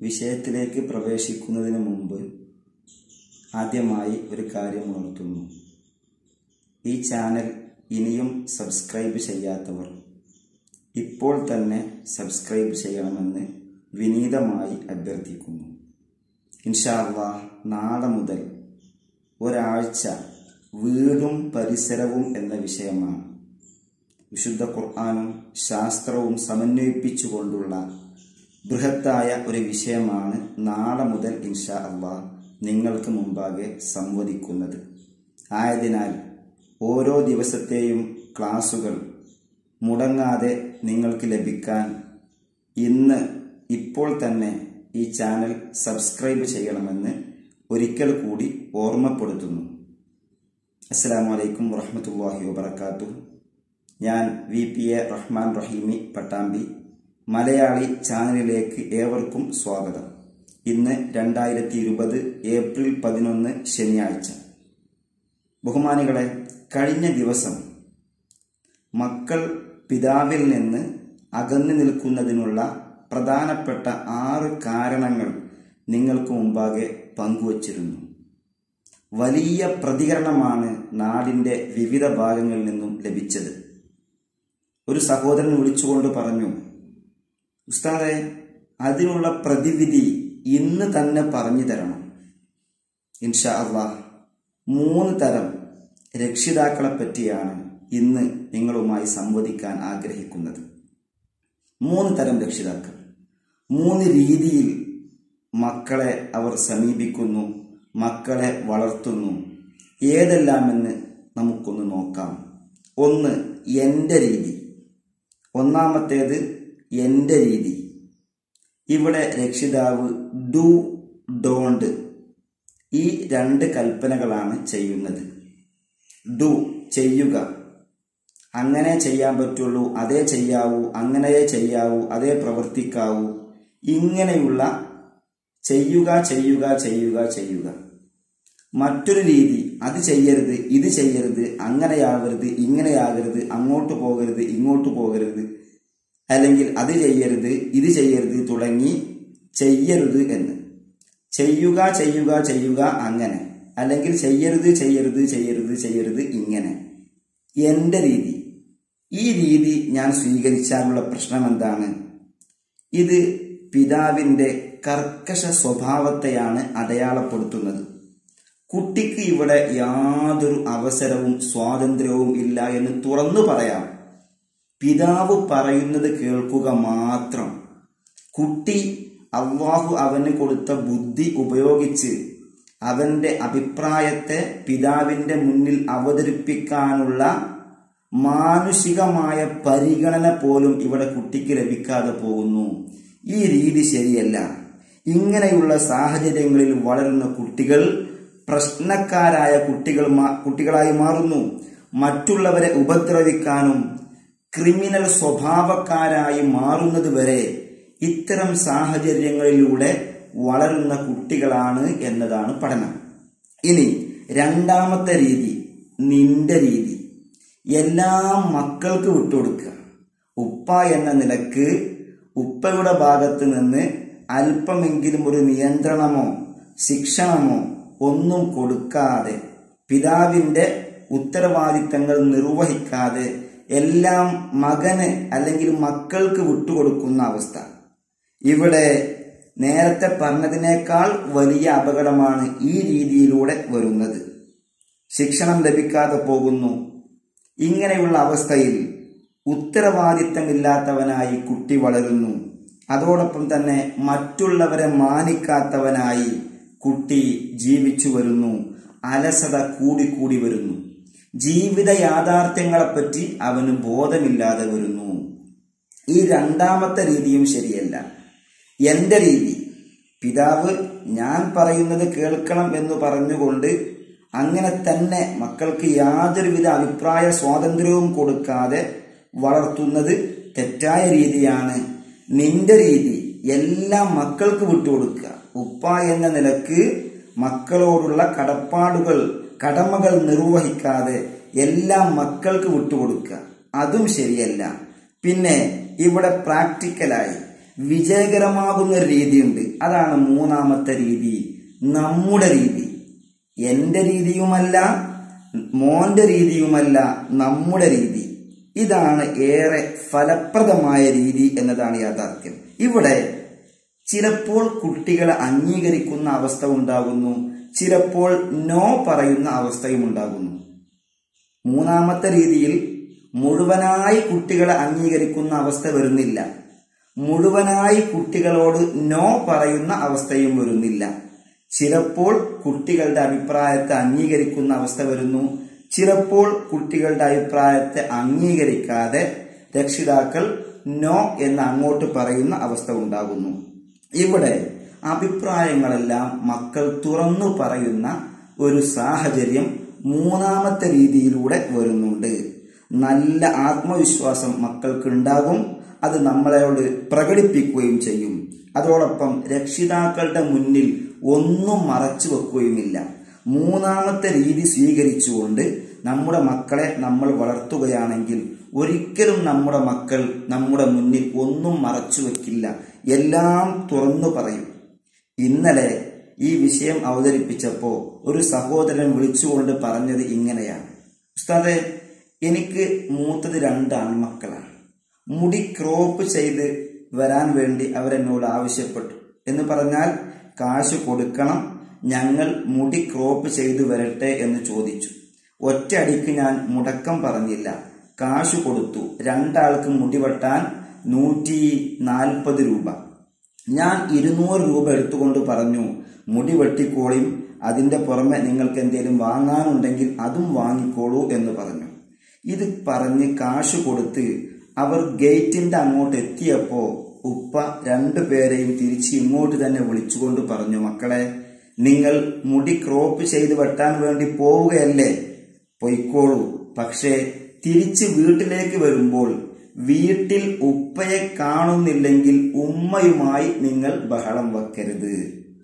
വിഷയത്തിലേക്ക് പ്രവേശിക്കുന്നതിന് മുമ്പ് ആദ്യമായി ഒരു കാര്യം ഉണർത്തുന്നു ഈ ചാനൽ ഇനിയും സബ്സ്ക്രൈബ് ചെയ്യാത്തവർ ഇപ്പോൾ തന്നെ സബ്സ്ക്രൈബ് ചെയ്യണമെന്ന് വിനീതമായി അഭ്യർത്ഥിക്കുന്നു ഇൻഷാല്ലാ നാളെ മുതൽ ഒരാഴ്ച വീടും പരിസരവും എന്ന വിഷയമാണ് വിശുദ്ധ ഖുർആാനും ശാസ്ത്രവും സമന്വയിപ്പിച്ചുകൊണ്ടുള്ള ബൃഹത്തായ ഒരു വിഷയമാണ് നാളെ മുതൽ ഇൻഷാ അള്ളാ നിങ്ങൾക്ക് മുമ്പാകെ സംവദിക്കുന്നത് ആയതിനാൽ ഓരോ ദിവസത്തെയും ക്ലാസുകൾ മുടങ്ങാതെ നിങ്ങൾക്ക് ലഭിക്കാൻ ഇന്ന് ഇപ്പോൾ തന്നെ ഈ ചാനൽ സബ്സ്ക്രൈബ് ചെയ്യണമെന്ന് ഒരിക്കൽ കൂടി ഓർമ്മപ്പെടുത്തുന്നു അസ്സാം വലൈക്കും വറഹമത്തല്ലാഹി വബർക്കാത്തു ഞാൻ V P A Rahman Raheemi Pattambi Malayali ചാനലിലേക്ക് ഏവർക്കും സ്വാഗതം ഇന്ന് രണ്ടായിരത്തി ഇരുപത് ഏപ്രിൽ പതിനൊന്ന് ശനിയാഴ്ച ബഹുമാനികളെ കഴിഞ്ഞ ദിവസം മക്കൾ പിതാവിൽ നിന്ന് അകന്നു നിൽക്കുന്നതിനുള്ള പ്രധാനപ്പെട്ട ആറ് കാരണങ്ങൾ നിങ്ങൾക്ക് മുമ്പാകെ പങ്കുവച്ചിരുന്നു വലിയ പ്രതികരണമാണ് നാടിന്റെ വിവിധ ഭാഗങ്ങളിൽ നിന്നും ലഭിച്ചത് ഒരു സഹോദരൻ വിളിച്ചുകൊണ്ട് പറഞ്ഞു ഉസ്താദെ അതിനുള്ള പ്രതിവിധി ഇന്ന് തന്നെ പറഞ്ഞു തരണം ഇൻഷാ അള്ളാഹ് മൂന്ന് തരം രക്ഷിതാക്കളെ പറ്റിയാണ് ഇന്ന് നിങ്ങളുമായി സംവദിക്കാൻ ആഗ്രഹിക്കുന്നത് മൂന്ന് തരം രക്ഷിതാക്കൾ മൂന്ന് രീതിയിൽ മക്കളെ അവർ സമീപിക്കുന്നു മക്കളെ വളർത്തുന്നു ഏതെല്ലാമെന്ന് നമുക്കൊന്ന് നോക്കാം ഒന്ന് എൻ്റെ രീതി ഒന്നാമത്തേത് എൻ്റെ രീതി ഇവിടെ രക്ഷിതാവ് ഡു ഡോണ്ട് ഈ രണ്ട് കൽപ്പനകളാണ് ചെയ്യുന്നത് ഡു ചെയ്യുക അങ്ങനെ ചെയ്യാൻ പറ്റുള്ളൂ അതേ ചെയ്യാവൂ അങ്ങനെയേ ചെയ്യാവൂ അതേ പ്രവർത്തിക്കാവൂ ഇങ്ങനെയുള്ള ചെയ്യുക ചെയ്യുക ചെയ്യുക ചെയ്യുക മറ്റൊരു രീതി അത് ചെയ്യരുത് ഇത് ചെയ്യരുത് അങ്ങനെയാവരുത് ഇങ്ങനെയാകരുത് അങ്ങോട്ട് പോകരുത് ഇങ്ങോട്ട് പോകരുത് അല്ലെങ്കിൽ അത് ചെയ്യരുത് ഇത് ചെയ്യരുത് തുടങ്ങി ചെയ്യരുത് എന്ന് ചെയ്യുക ചെയ്യുക ചെയ്യുക അങ്ങനെ അല്ലെങ്കിൽ ചെയ്യരുത് ചെയ്യരുത് ചെയ്യരുത് ചെയ്യരുത് ഇങ്ങനെ എൻ്റെ രീതി ഈ രീതി ഞാൻ സ്വീകരിച്ചാലുള്ള പ്രശ്നം എന്താണ് ഇത് പിതാവിൻ്റെ കർക്കശ സ്വഭാവത്തെയാണ് അടയാളപ്പെടുത്തുന്നത് കുട്ടിക്ക് ഇവിടെ യാതൊരു അവസരവും സ്വാതന്ത്ര്യവും ഇല്ല എന്ന് തുറന്നു പറയാം പിതാവ് പറയുന്നത് കേൾക്കുക മാത്രം കുട്ടി അള്ളാഹു അവന് കൊടുത്ത ബുദ്ധി ഉപയോഗിച്ച് അവന്റെ അഭിപ്രായത്തെ പിതാവിന്റെ മുന്നിൽ അവതരിപ്പിക്കാനുള്ള മാനുഷികമായ പരിഗണന പോലും ഇവിടെ കുട്ടിക്ക് ലഭിക്കാതെ പോകുന്നു ഈ രീതി ശരിയല്ല ഇങ്ങനെയുള്ള സാഹചര്യങ്ങളിൽ വളരുന്ന കുട്ടികൾ പ്രശ്നക്കാരായ കുട്ടികൾ കുട്ടികളായി മാറുന്നു മറ്റുള്ളവരെ ഉപദ്രവിക്കാനും ക്രിമിനൽ സ്വഭാവക്കാരായി മാറുന്നത് വരെ ഇത്തരം സാഹചര്യങ്ങളിലൂടെ വളരുന്ന കുട്ടികളാണ് എന്നതാണ് പഠനം ഇനി രണ്ടാമത്തെ രീതി നിന്റെ രീതി എല്ലാം മക്കൾക്ക് വിട്ടുകൊടുക്കുക ഉപ്പ എന്ന നിലക്ക് ഉപ്പയുടെ ഭാഗത്ത് നിന്ന് അല്പമെങ്കിലും ഒരു നിയന്ത്രണമോ ശിക്ഷണമോ ഒന്നും കൊടുക്കാതെ പിതാവിന്റെ ഉത്തരവാദിത്തങ്ങൾ നിർവഹിക്കാതെ എല്ലാം മകന് അല്ലെങ്കിൽ മക്കൾക്ക് വിട്ടുകൊടുക്കുന്ന അവസ്ഥ ഇവിടെ നേരത്തെ പറഞ്ഞതിനേക്കാൾ വലിയ അപകടമാണ് ഈ രീതിയിലൂടെ വരുന്നത് ശിക്ഷണം ലഭിക്കാതെ പോകുന്നു ഇങ്ങനെയുള്ള അവസ്ഥയിൽ ഉത്തരവാദിത്തമില്ലാത്തവനായി കുട്ടി വളരുന്നു അതോടൊപ്പം തന്നെ മറ്റുള്ളവരെ മാനിക്കാത്തവനായി കുട്ടി ജീവിച്ചു വരുന്നു അലസത കൂടിക്കൂടി വരുന്നു ജീവിത യാഥാർത്ഥ്യങ്ങളെപ്പറ്റി അവന് ബോധമില്ലാതെ വരുന്നു ഈ രണ്ടാമത്തെ രീതിയും ശരിയല്ല എന്റെ രീതി പിതാവ് ഞാൻ പറയുന്നത് കേൾക്കണം എന്ന് പറഞ്ഞുകൊണ്ട് അങ്ങനെ തന്നെ മക്കൾക്ക് യാതൊരുവിധ അഭിപ്രായ സ്വാതന്ത്ര്യവും കൊടുക്കാതെ വളർത്തുന്നത് തെറ്റായ രീതിയാണ് നിന്റെ രീതി എല്ലാം മക്കൾക്ക് വിട്ടുകൊടുക്കുക ഉപ്പ എന്ന നിലക്ക് മക്കളോടുള്ള കടപ്പാടുകൾ കടമകൾ നിർവഹിക്കാതെ എല്ലാം മക്കൾക്ക് വിട്ടുകൊടുക്കുക അതും ശരിയല്ല പിന്നെ ഇവിടെ പ്രാക്ടിക്കലായി വിജയകരമാകുന്ന ഒരു രീതിയുണ്ട് അതാണ് മൂന്നാമത്തെ രീതി നമ്മുടെ രീതി എന്റെ രീതിയുമല്ല മോന്റെ രീതിയുമല്ല നമ്മുടെ രീതി ഇതാണ് ഏറെ ഫലപ്രദമായ രീതി എന്നതാണ് യാഥാർത്ഥ്യം ഇവിടെ ചിലപ്പോൾ കുട്ടികളെ അംഗീകരിക്കുന്ന അവസ്ഥ ഉണ്ടാകുന്നു ചിലപ്പോൾ നോ പറയുന്ന അവസ്ഥയും ഉണ്ടാകുന്നു മൂന്നാമത്തെ രീതിയിൽ മുഴുവനായി കുട്ടികളെ അംഗീകരിക്കുന്ന അവസ്ഥ വരുന്നില്ല മുഴുവനായി കുട്ടികളോട് നോ പറയുന്ന അവസ്ഥയും വരുന്നില്ല ചിലപ്പോൾ കുട്ടികളുടെ അഭിപ്രായത്തെ അംഗീകരിക്കുന്ന അവസ്ഥ വരുന്നു ചിലപ്പോൾ കുട്ടികളുടെ അഭിപ്രായത്തെ അംഗീകരിക്കാതെ രക്ഷിതാക്കൾ നോ എന്ന് അങ്ങോട്ട് പറയുന്ന അവസ്ഥ ഉണ്ടാകുന്നു ഇവിടെ അഭിപ്രായങ്ങളെല്ലാം മക്കൾ തുറന്നു പറയുന്ന ഒരു സാഹചര്യം മൂന്നാമത്തെ രീതിയിലൂടെ വരുന്നുണ്ട് നല്ല ആത്മവിശ്വാസം മക്കൾക്ക് ഉണ്ടാകും അത് നമ്മളോട് പ്രകടിപ്പിക്കുകയും ചെയ്യും അതോടൊപ്പം രക്ഷിതാക്കളുടെ മുന്നിൽ ഒന്നും മറച്ചു വെക്കുകയുമില്ല മൂന്നാമത്തെ രീതി സ്വീകരിച്ചുകൊണ്ട് നമ്മുടെ മക്കളെ നമ്മൾ വളർത്തുകയാണെങ്കിൽ ഒരിക്കലും നമ്മുടെ മക്കൾ നമ്മുടെ മുന്നിൽ ഒന്നും മറച്ചു വെക്കില്ല എല്ലാം തുറന്നു പറയും ഇന്നലെ ഈ വിഷയം അവതരിപ്പിച്ചപ്പോൾ ഒരു സഹോദരൻ വിളിച്ചുകൊണ്ട് പറഞ്ഞത് ഇങ്ങനെയാണ് ഉസ്താദെ എനിക്ക് മൂത്തത് രണ്ട് ആൺമക്കളാണ് മുടി ക്രോപ്പ് ചെയ്ത് വരാൻ വേണ്ടി അവരെന്നോട് ആവശ്യപ്പെട്ടു എന്ന് പറഞ്ഞാൽ കാശ് കൊടുക്കണം ഞങ്ങൾ മുടി ക്രോപ്പ് ചെയ്തു വരട്ടെ എന്ന് ചോദിച്ചു ഒറ്റയടിക്ക് ഞാൻ മുടക്കം പറഞ്ഞില്ല കാശ് കൊടുത്തു രണ്ടാൾക്ക് മുടി വെട്ടാൻ നൂറ്റി നാൽപ്പത് രൂപ ഞാൻ ഇരുന്നൂറ് രൂപ എടുത്തുകൊണ്ട് പറഞ്ഞു മുടി വെട്ടിക്കോളിയും അതിന്റെ പുറമെ നിങ്ങൾക്ക് എന്തെങ്കിലും വാങ്ങാനുണ്ടെങ്കിൽ അതും വാങ്ങിക്കോളൂ എന്ന് പറഞ്ഞു ഇത് പറഞ്ഞ് കാശ് കൊടുത്ത് അവർ ഗേറ്റിന്റെ അങ്ങോട്ട് എത്തിയപ്പോ ഉപ്പ രണ്ടുപേരെയും തിരിച്ച് ഇങ്ങോട്ട് തന്നെ വിളിച്ചുകൊണ്ട് പറഞ്ഞു മക്കളെ നിങ്ങൾ മുടി ക്രോപ്പ് ചെയ്ത് വെട്ടാൻ വേണ്ടി പോവുകയല്ലേ പൊയ്ക്കോളൂ പക്ഷേ തിരിച്ച് വീട്ടിലേക്ക് വരുമ്പോൾ വീട്ടിൽ ഉപ്പയെ കാണുന്നില്ലെങ്കിൽ ഉമ്മയുമായി നിങ്ങൾ ബഹളം വെക്കരുത്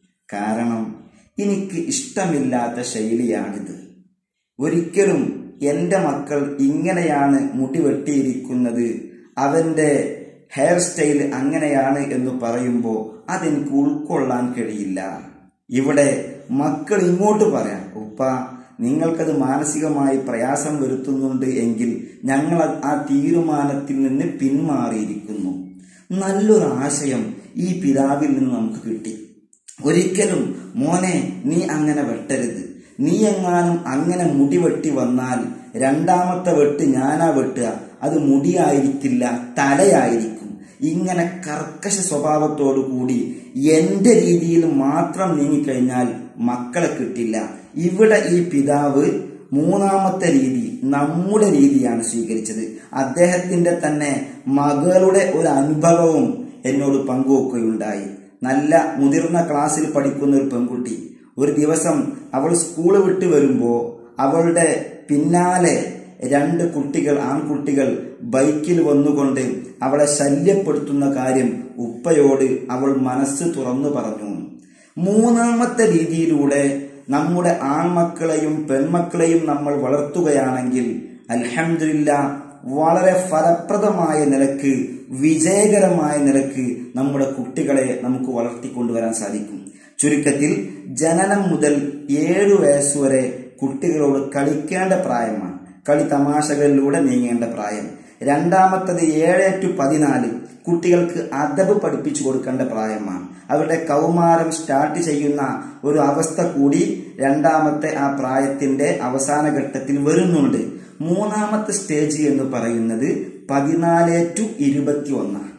കാരണം എനിക്ക് ഇഷ്ടമില്ലാത്ത ശൈലിയാണിത് ഒരിക്കലും എന്റെ മക്കൾ ഇങ്ങനെയാണ് മുടി വെട്ടിയിരിക്കുന്നത് അവന്റെ ഹെയർ സ്റ്റൈൽ അങ്ങനെയാണ് എന്ന് പറയുമ്പോൾ അതെനിക്ക് ഉൾക്കൊള്ളാൻ കഴിയില്ല ഇവിടെ മക്കൾ ഇങ്ങോട്ട് പറയാം ഉപ്പ നിങ്ങൾക്കത് മാനസികമായി പ്രയാസം വരുത്തുന്നുണ്ട് എങ്കിൽ ഞങ്ങൾ ആ തീരുമാനത്തിൽ നിന്ന് പിന്മാറിയിരിക്കുന്നു നല്ലൊരു ആശയം ഈ പിതാവിൽ നിന്ന് നമുക്ക് കിട്ടി ഒരിക്കലും മോനെ നീ അങ്ങനെ വെട്ടരുത് നീ എങ്ങാനും അങ്ങനെ മുടി വെട്ടി വന്നാൽ രണ്ടാമത്തെ വെട്ട് ഞാനാ വെട്ടുക അത് മുടിയായിരിക്കില്ല തലയായിരിക്കും ഇങ്ങനെ കർക്കശ സ്വഭാവത്തോടു കൂടി എന്റെ രീതിയിൽ മാത്രം നീങ്ങിക്കഴിഞ്ഞാൽ മക്കളെ കിട്ടില്ല ഇവിടെ ഈ പിതാവ് മൂന്നാമത്തെ രീതി നമ്മുടെ രീതിയാണ് സ്വീകരിച്ചത് അദ്ദേഹത്തിന്റെ തന്നെ മകളുടെ ഒരു അനുഭവവും എന്നോട് പങ്കുവെക്കുകയുണ്ടായി നല്ല മുതിർന്ന ക്ലാസ്സിൽ പഠിക്കുന്ന ഒരു പെൺകുട്ടി ഒരു ദിവസം അവൾ സ്കൂള് വിട്ട് വരുമ്പോ അവളുടെ പിന്നാലെ രണ്ട് കുട്ടികൾ ആൺകുട്ടികൾ ബൈക്കിൽ വന്നുകൊണ്ട് അവളെ ശല്യപ്പെടുത്തുന്ന കാര്യം ഉപ്പയോട് അവൾ മനസ്സ് തുറന്നു പറഞ്ഞു മൂന്നാമത്തെ രീതിയിലൂടെ നമ്മുടെ ആൺമക്കളെയും പെൺമക്കളെയും നമ്മൾ വളർത്തുകയാണെങ്കിൽ അൽഹമില്ല വളരെ ഫലപ്രദമായ നിലക്ക് വിജയകരമായ നിലക്ക് നമ്മുടെ കുട്ടികളെ നമുക്ക് വളർത്തിക്കൊണ്ടുവരാൻ സാധിക്കും ചുരുക്കത്തിൽ ജനനം മുതൽ ഏഴു വയസ്സുവരെ കുട്ടികളോട് കളിക്കേണ്ട പ്രായമാണ് കളി തമാശകളിലൂടെ നീങ്ങേണ്ട പ്രായം രണ്ടാമത്തത് ഏഴ് ടു പതിനാല് കുട്ടികൾക്ക് അദബ് പഠിപ്പിച്ചു കൊടുക്കേണ്ട പ്രായമാണ് അവരുടെ കൗമാരം സ്റ്റാർട്ട് ചെയ്യുന്ന ഒരു അവസ്ഥ കൂടി രണ്ടാമത്തെ ആ പ്രായത്തിന്റെ അവസാന ഘട്ടത്തിൽ വരുന്നുണ്ട് മൂന്നാമത്തെ സ്റ്റേജ് എന്ന് പറയുന്നത് പതിനാല് ടു ഇരുപത്തി ഒന്നാണ്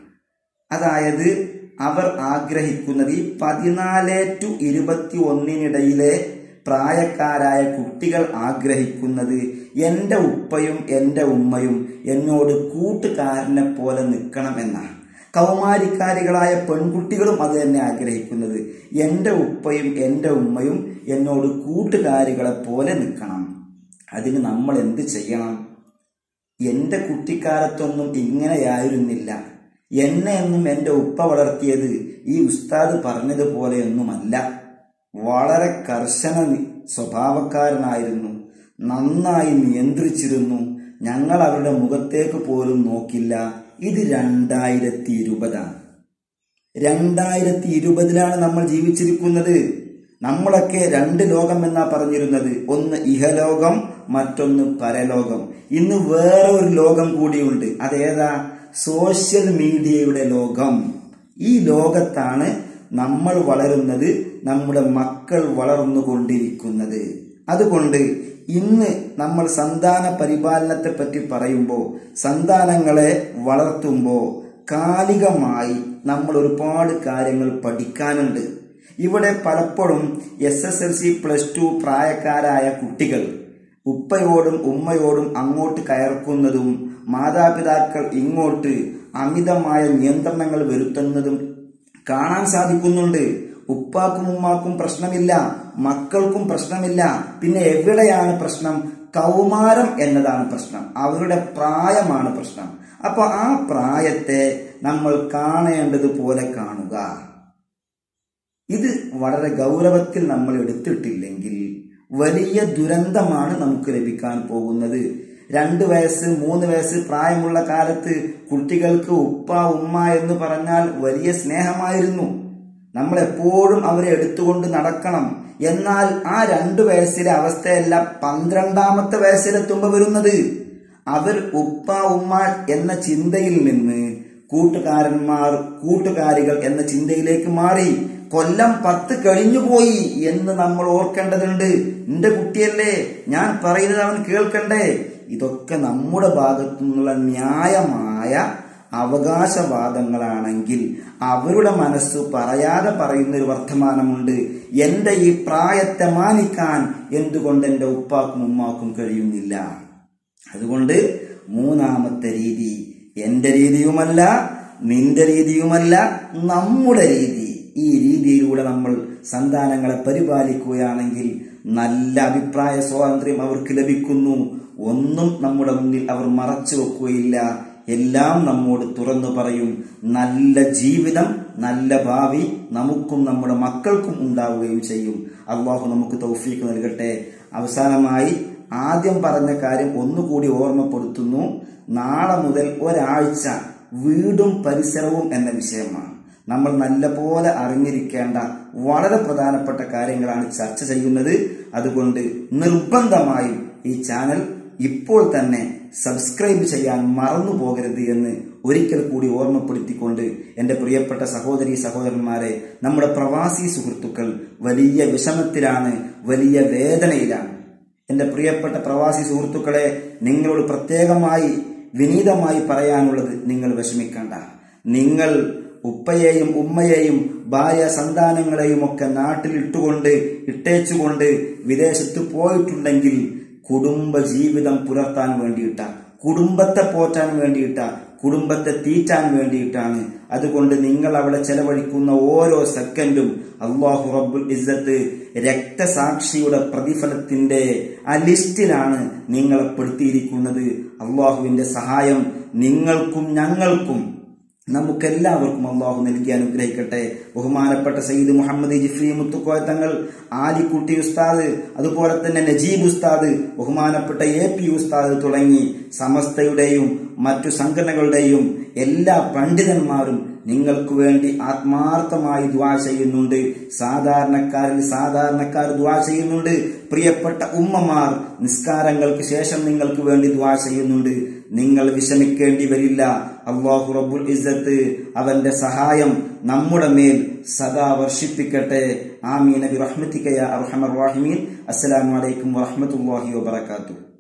അതായത് അവർ ആഗ്രഹിക്കുന്നത് ഈ പതിനാല് ടു ഇരുപത്തി ഒന്നിനിടയിലെ പ്രായക്കാരായ കുട്ടികൾ ആഗ്രഹിക്കുന്നത് എൻ്റെ ഉപ്പയും എൻ്റെ ഉമ്മയും എന്നോട് കൂട്ടുകാരനെ പോലെ നിൽക്കണം എന്നാണ് കൗമാരിക്കാരികളായ പെൺകുട്ടികളും അത് തന്നെ ആഗ്രഹിക്കുന്നത് എൻ്റെ ഉപ്പയും എൻ്റെ ഉമ്മയും എന്നോട് കൂട്ടുകാരികളെ പോലെ നിൽക്കണം അതിന് നമ്മൾ എന്ത് ചെയ്യണം എൻ്റെ കുട്ടിക്കാലത്തൊന്നും ഇങ്ങനെയായിരുന്നില്ല എന്നെ എന്നും എൻ്റെ ഉപ്പ വളർത്തിയത് ഈ ഉസ്താദ് പറഞ്ഞതുപോലെയൊന്നുമല്ല വളരെ കർശന സ്വഭാവക്കാരനായിരുന്നു നന്നായി നിയന്ത്രിച്ചിരുന്നു ഞങ്ങൾ അവരുടെ മുഖത്തേക്ക് പോലും നോക്കില്ല ഇത് രണ്ടായിരത്തി ഇരുപതാണ് രണ്ടായിരത്തി ഇരുപതിലാണ് നമ്മൾ ജീവിച്ചിരിക്കുന്നത് നമ്മളൊക്കെ രണ്ട് ലോകം എന്നാ പറഞ്ഞിരുന്നത് ഒന്ന് ഇഹലോകം മറ്റൊന്ന് പരലോകം ഇന്ന് വേറെ ഒരു ലോകം കൂടിയുണ്ട് അതേതാ സോഷ്യൽ മീഡിയയുടെ ലോകം ഈ ലോകത്താണ് നമ്മൾ വളരുന്നത് നമ്മുടെ മക്കൾ വളർന്നുകൊണ്ടിരിക്കുന്നത് അതുകൊണ്ട് ഇന്ന് നമ്മൾ സന്താന പരിപാലനത്തെ പറ്റി പറയുമ്പോൾ സന്താനങ്ങളെ വളർത്തുമ്പോൾ കാലികമായി നമ്മൾ ഒരുപാട് കാര്യങ്ങൾ പഠിക്കാനുണ്ട് ഇവിടെ പലപ്പോഴും S S L C plus two പ്രായക്കാരായ കുട്ടികൾ ഉപ്പയോടും ഉമ്മയോടും അങ്ങോട്ട് കയർക്കുന്നതും മാതാപിതാക്കൾ ഇങ്ങോട്ട് അമിതമായ നിയന്ത്രണങ്ങൾ വരുത്തുന്നതും കാണാൻ സാധിക്കുന്നുണ്ട് ഉപ്പാക്കും ഉമ്മാക്കും പ്രശ്നമില്ല മക്കൾക്കും പ്രശ്നമില്ല പിന്നെ എവിടെയാണ് പ്രശ്നം കൗമാരം എന്നതാണ് പ്രശ്നം അവരുടെ പ്രായമാണ് പ്രശ്നം അപ്പൊ ആ പ്രായത്തെ നമ്മൾ കാണേണ്ടതുപോലെ കാണുക ഇത് വളരെ ഗൗരവത്തിൽ നമ്മൾ എടുത്തിട്ടില്ലെങ്കിൽ വലിയ ദുരന്തമാണ് നമുക്ക് ലഭിക്കാൻ പോകുന്നത് രണ്ട് വയസ്സ് മൂന്ന് വയസ്സ് പ്രായമുള്ള കാലത്ത് കുട്ടികൾക്ക് ഉപ്പ ഉമ്മ എന്ന് പറഞ്ഞാൽ വലിയ സ്നേഹമായിരുന്നു നമ്മൾ എപ്പോഴും അവരെ എടുത്തുകൊണ്ട് നടക്കണം എന്നാൽ ആ രണ്ടു വയസ്സിലെ അവസ്ഥയല്ല പന്ത്രണ്ടാമത്തെ വയസ്സിലെത്തുമ്പോൾ വരുന്നത് അവർ ഉപ്പ ഉമ്മ എന്ന ചിന്തയിൽ നിന്ന് കൂട്ടുകാരന്മാർ കൂട്ടുകാരികൾ എന്ന ചിന്തയിലേക്ക് മാറി കൊല്ലം പത്ത് കഴിഞ്ഞുപോയി എന്ന് നമ്മൾ ഓർക്കേണ്ടതുണ്ട് എന്റെ കുട്ടിയല്ലേ ഞാൻ പറയുന്നത് അവൻ കേൾക്കണ്ടേ ഇതൊക്കെ നമ്മുടെ ഭാഗത്തു നിന്നുള്ള ന്യായമായ അവകാശവാദങ്ങളാണെങ്കിൽ അവരുടെ മനസ്സ് പറയാതെ പറയുന്ന ഒരു വർത്തമാനമുണ്ട് എന്റെ ഈ പ്രായത്തെ മാനിക്കാൻ എന്തുകൊണ്ട് എന്റെ ഉപ്പാക്കും ഉമ്മാക്കും കഴിയുന്നില്ല അതുകൊണ്ട് മൂന്നാമത്തെ രീതി എന്റെ രീതിയുമല്ല നിന്റെ രീതിയുമല്ല നമ്മുടെ രീതി ഈ രീതിയിലൂടെ നമ്മൾ സന്താനങ്ങളെ പരിപാലിക്കുകയാണെങ്കിൽ നല്ല അഭിപ്രായ സ്വാതന്ത്ര്യം അവർക്ക് ലഭിക്കുന്നു ഒന്നും നമ്മുടെ മുന്നിൽ അവർ മറച്ചു വെക്കുകയില്ല എല്ലാം നമ്മോട് തുറന്നു പറയും നല്ല ജീവിതം നല്ല ഭാവി നമുക്കും നമ്മുടെ മക്കൾക്കും ഉണ്ടാവുകയും ചെയ്യും അള്ളാഹു നമുക്ക് തൗഫീക്ക് നൽകട്ടെ അവസാനമായി ആദ്യം പറഞ്ഞ കാര്യം ഒന്നുകൂടി ഓർമ്മപ്പെടുത്തുന്നു നാളെ മുതൽ ഒരാഴ്ച വീടും പരിസരവും എന്ന വിഷയമാണ് നമ്മൾ നല്ലപോലെ അറിഞ്ഞിരിക്കേണ്ട വളരെ പ്രധാനപ്പെട്ട കാര്യങ്ങളാണ് ചർച്ച ചെയ്യുന്നത് അതുകൊണ്ട് നിർബന്ധമായും ഈ ചാനൽ ഇപ്പോൾ തന്നെ സബ്സ്ക്രൈബ് ചെയ്യാൻ മറന്നു പോകരുത് എന്ന് ഒരിക്കൽ കൂടി ഓർമ്മപ്പെടുത്തിക്കൊണ്ട് എൻ്റെ പ്രിയപ്പെട്ട സഹോദരി സഹോദരന്മാരെ നമ്മുടെ പ്രവാസി സുഹൃത്തുക്കൾ വലിയ വിഷമത്തിലാണ് വലിയ വേദനയിലാണ് എൻ്റെ പ്രിയപ്പെട്ട പ്രവാസി സുഹൃത്തുക്കളെ നിങ്ങളോട് പ്രത്യേകമായി വിനീതമായി പറയാനുള്ളത് നിങ്ങൾ വിഷമിക്കണ്ട നിങ്ങൾ ഉപ്പയെയും ഉമ്മയെയും ഭാര്യ സന്താനങ്ങളെയും ഒക്കെ നാട്ടിൽ ഇട്ടുകൊണ്ട് ഇട്ടേച്ചുകൊണ്ട് വിദേശത്ത് പോയിട്ടുണ്ടെങ്കിൽ കുടുംബ ജീവിതം പുലർത്താൻ വേണ്ടിയിട്ട കുടുംബത്തെ പോറ്റാൻ വേണ്ടിയിട്ട കുടുംബത്തെ തീറ്റാൻ വേണ്ടിയിട്ടാണ് അതുകൊണ്ട് നിങ്ങൾ അവിടെ ചെലവഴിക്കുന്ന ഓരോ സെക്കൻഡും അള്ളാഹു റബ്ബുൽ ഇസ്സത്ത് രക്തസാക്ഷിയുടെ പ്രതിഫലത്തിന്റെ ആ ലിസ്റ്റിലാണ് നിങ്ങളെ പെടുത്തിയിരിക്കുന്നത് അള്ളാഹുവിന്റെ സഹായം നിങ്ങൾക്കും ഞങ്ങൾക്കും നമുക്കെല്ലാവർക്കും അള്ളാഹു നൽകി അനുഗ്രഹിക്കട്ടെ ബഹുമാനപ്പെട്ട സയ്യിദ് മുഹമ്മദ് ജിഫ്രി മുത്തുക്കോയ തങ്ങൾ ആലിക്കുട്ടി ഉസ്താദ് അതുപോലെ തന്നെ നജീബ് ഉസ്താദ് ബഹുമാനപ്പെട്ട എ പി ഉസ്താദ് തുടങ്ങി സമസ്തയുടെയും മറ്റു സംഘടനകളുടെയും എല്ലാ പണ്ഡിതന്മാരും നിങ്ങൾക്ക് വേണ്ടി ആത്മാർത്ഥമായി ദ്വാ ചെയ്യുന്നുണ്ട് സാധാരണക്കാരിൽ സാധാരണക്കാർ ദ്വാ ചെയ്യുന്നുണ്ട് പ്രിയപ്പെട്ട ഉമ്മമാർ നിസ്കാരങ്ങൾക്ക് ശേഷം നിങ്ങൾക്ക് വേണ്ടി ദ്വാ ചെയ്യുന്നുണ്ട് നിങ്ങൾ വിഷമിക്കേണ്ടി വരില്ല അള്ളാഹു റബ്ബുൽ ഇസ്സത്ത് അവന്റെ സഹായം നമ്മുടെ മേൽ സദാ വർഷിപ്പിക്കട്ടെ ആമീൻ നബി റഹ്മത്തിക്കയ അർഹമർ റഹീമീൻ അസ്സലാമു അലൈക്കും വറഹ്മത്തുള്ളാഹി വബറകാതുഹു